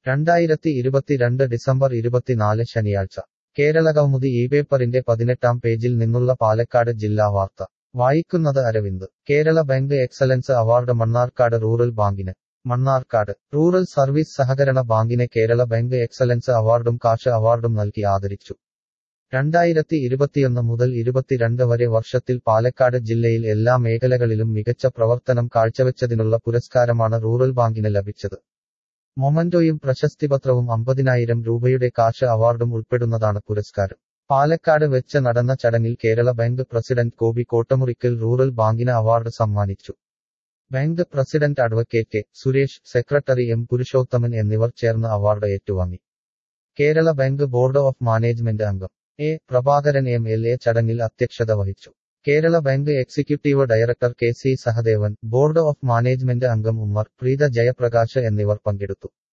രണ്ടായിരത്തി ഇരുപത്തിരണ്ട് ഡിസംബർ ഇരുപത്തിനാല് ശനിയാഴ്ച കേരളകൗമുദി ഈ പേപ്പറിന്റെ പതിനെട്ടാം പേജിൽ നിന്നുള്ള പാലക്കാട് ജില്ലാ വാർത്ത വായിക്കുന്നത് Aravind Kerala bank excellence award Mannarkkad rural ബാങ്കിന് മണ്ണാർക്കാട് റൂറൽ സർവീസ് സഹകരണ ബാങ്കിനെ കേരള ബാങ്ക് എക്സലൻസ് അവാർഡും കാഷ് അവാർഡും നൽകി ആദരിച്ചു രണ്ടായിരത്തി ഇരുപത്തിയൊന്ന് മുതൽ ഇരുപത്തിരണ്ട് വരെ വർഷത്തിൽ പാലക്കാട് ജില്ലയിൽ എല്ലാ മേഖലകളിലും മികച്ച പ്രവർത്തനം കാഴ്ചവെച്ചതിനുള്ള പുരസ്കാരമാണ് റൂറൽ ബാങ്കിന് ലഭിച്ചത് മൊമന്റോയും പ്രശസ്തിപത്രവും അമ്പതിനായിരം രൂപയുടെ കാഷ് അവാർഡും ഉൾപ്പെടുന്നതാണ് പുരസ്കാരം പാലക്കാട് വെച്ച് നടന്ന ചടങ്ങിൽ Kerala bank president Gopi Kottamurikkal rural ബാങ്കിന് അവാർഡ് സമ്മാനിച്ചു bank president advocate K Suresh secretary M Purushothaman എന്നിവർ ചേർന്ന് അവാർഡ് ഏറ്റുവാങ്ങി Kerala bank board of management അംഗം A Prabhakaran M L A ചടങ്ങിൽ അധ്യക്ഷത വഹിച്ചു Kerala bank executive director K C Sahadevan board of management അംഗം ഉമ്മർ പ്രീത ജയപ്രകാശ് എന്നിവർ പങ്കെടുത്തു